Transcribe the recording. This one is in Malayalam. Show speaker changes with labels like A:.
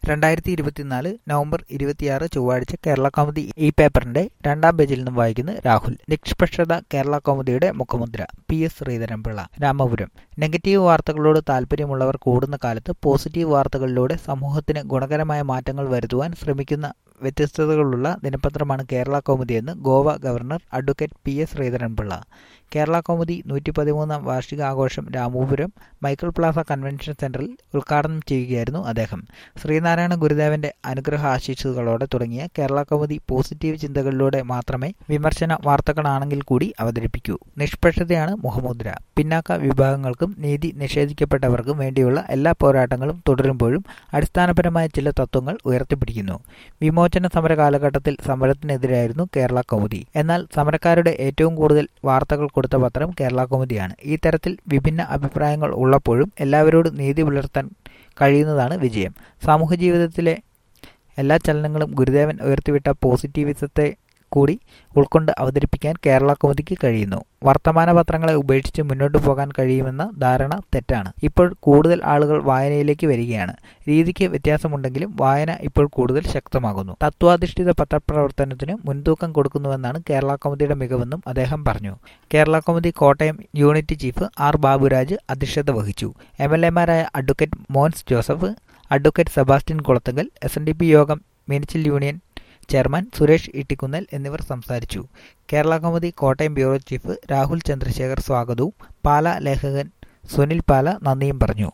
A: രണ്ടായിരത്തി ഇരുപത്തിനാല് നവംബർ ഇരുപത്തിയാറ് ചൊവ്വാഴ്ച കേരള കൗമുദി ഈ പേപ്പറിന്റെ രണ്ടാം പേജിൽ നിന്നും വായിക്കുന്നു രാഹുൽ നിഷ്പക്ഷത കേരള കൗമുദിയുടെ മുഖമുദ്ര P S Sreedharan Pillai Ramapuram negative വാർത്തകളോട് താല്പര്യമുള്ളവർ കൂടുന്ന കാലത്ത് പോസിറ്റീവ് വാർത്തകളിലൂടെ സമൂഹത്തിന് ഗുണകരമായ മാറ്റങ്ങൾ വരുത്തുവാൻ ശ്രമിക്കുന്ന വ്യത്യസ്തതകളുള്ള ദിനപത്രമാണ് കേരള കൗമുദി എന്ന് Goa governor advocate P S Sreedharan Pillai Kerala Kaumudi നൂറ്റി പതിമൂന്നാം വാർഷികാഘോഷം രാമപുരം മൈക്കിൾ പ്ലാസ കൺവെൻഷൻ സെന്ററിൽ ഉദ്ഘാടനം ചെയ്യുകയായിരുന്നു അദ്ദേഹം ശ്രീനാരായണ ഗുരുദേവന്റെ അനുഗ്രഹ ആശീസ്സുകളോടെ തുടങ്ങിയ കേരള കൗമുദി പോസിറ്റീവ് ചിന്തകളിലൂടെ മാത്രമേ വിമർശന വാർത്തകളാണെങ്കിൽ കൂടി അവതരിപ്പിക്കൂ നിഷ്പക്ഷതയാണ് മുഖമുദ്ര പിന്നാക്ക വിഭാഗങ്ങൾക്കും നീതി നിഷേധിക്കപ്പെട്ടവർക്കും വേണ്ടിയുള്ള എല്ലാ പോരാട്ടങ്ങളും തുടരുമ്പോഴും അടിസ്ഥാനപരമായ ചില തത്വങ്ങൾ ഉയർത്തിപ്പിടിക്കുന്നു വിമോചന സമര കാലഘട്ടത്തിൽ സമരത്തിനെതിരായിരുന്നു കേരള കൗമുദി എന്നാൽ സമരക്കാരുടെ ഏറ്റവും കൂടുതൽ വാർത്തകൾ കൊടുത്ത പത്രം കേരള കൗമുദിയാണ് ഈ തരത്തിൽ വിഭിന്ന അഭിപ്രായങ്ങൾ ഉള്ളപ്പോഴും എല്ലാവരോടും നീതി പുലർത്താൻ കഴിയുന്നതാണ് വിജയം സാമൂഹ്യ ജീവിതത്തിലെ എല്ലാ ചലനങ്ങളും ഗുരുദേവൻ ഉയർത്തിവിട്ട പോസിറ്റീവിസത്തെ കൂടി ഉൾക്കൊണ്ട് അവതരിപ്പിക്കാൻ കേരള കൗമുദിക്ക് കഴിയുന്നു വർത്തമാന പത്രങ്ങളെ ഉപേക്ഷിച്ച് മുന്നോട്ട് പോകാൻ കഴിയുമെന്ന ധാരണ തെറ്റാണ് ഇപ്പോൾ കൂടുതൽ ആളുകൾ വായനയിലേക്ക് വരികയാണ് രീതിക്ക് വ്യത്യാസമുണ്ടെങ്കിലും വായന ഇപ്പോൾ കൂടുതൽ ശക്തമാകുന്നു തത്വാധിഷ്ഠിത പത്രപ്രവർത്തനത്തിന് മുൻതൂക്കം കൊടുക്കുന്നുവെന്നാണ് കേരള കൗമുദിയുടെ മികവെന്നും അദ്ദേഹം പറഞ്ഞു Kerala Kaumudi Kottayam unit chief R Baburaj അധ്യക്ഷത വഹിച്ചു എം എൽ എമാരായ advocate Mons Joseph advocate Sebastian Kulathinkal S N D P യോഗം മീനച്ചിൽ യൂണിയൻ ചെയർമാൻ സുരേഷ് ഇട്ടിക്കുന്നൽ എന്നിവർ സംസാരിച്ചു കേരള കൗമുദി കോട്ടയം ബ്യൂറോ ചീഫ് രാഹുൽ ചന്ദ്രശേഖർ സ്വാഗതവും പാല ലേഖകൻ സുനിൽ പാല നന്ദിയും പറഞ്ഞു